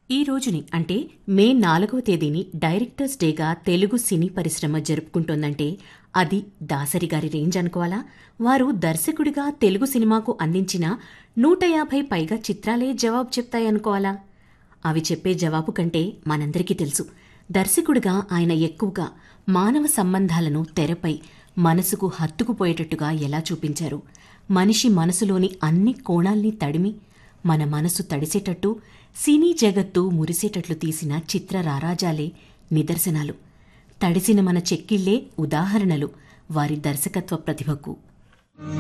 ఈ రోజుని అంటే మే నాలుగవ తేదీని డైరెక్టర్స్ డేగా తెలుగు సినీ పరిశ్రమ జరుపుకుంటోందంటే అది దాసరి గారి రేంజ్ అనుకోవాలా వారు దర్శకుడిగా తెలుగు సినిమాకు అందించిన నూట యాభై పైగా చిత్రాలే జవాబు చెప్తాయనుకోవాలా అవి చెప్పే జవాబు కంటే మనందరికీ తెలుసు దర్శకుడిగా ఆయన ఎక్కువగా మానవ సంబంధాలను తెరపై మనసుకు హత్తుకుపోయేటట్టుగా ఎలా చూపించారు మనిషి మనసులోని అన్ని కోణాల్ని తడిమి మన మనసు తడిసేటట్టు సినీ జగత్తు మురిసేటట్లు తీసిన చిత్ర రారాజాలే నిదర్శనాలు తడిసిన మన చెక్కిళ్లే ఉదాహరణలు వారి దర్శకత్వ ప్రతిభకు